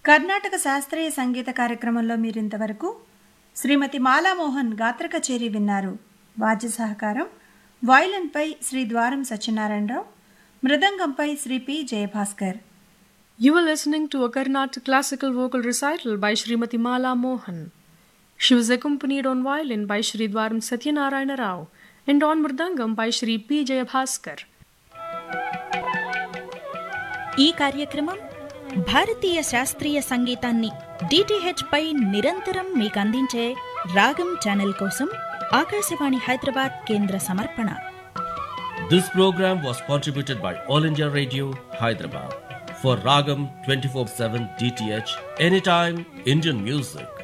కర్ణాటక శాస్త్రీయ సంగీత కార్యక్రమంలో మీరింతవరకు శ్రీమతి మాలామోహన్ గాత్ర కచేరీ విన్నారు వాద్య సహకారం వాయిలన్పై శ్రీ ద్వారం సత్యనారాయణరావు మృదంగంపై Shri P Jayabhaskar You were listening to a Carnatic classical vocal recital by Srimati Mala Mohan. She was accompanied on violin by Sri Dwaram Satyanarayana Rao and on mridangam by Sri P. Jayabhaskar. ఈ కార్యక్రమం భారతీయ శాస్త్రీయ సంగీతాన్ని DTH పై నిరంతరం మీకు అందించే రాగం channel కోసం ఆకాశవాణి హైదరాబాద్ కేంద్ర సమర్పణ This program was contributed by All India Radio, Hyderabad. For Ragam 24 7 DTH, anytime Indian music.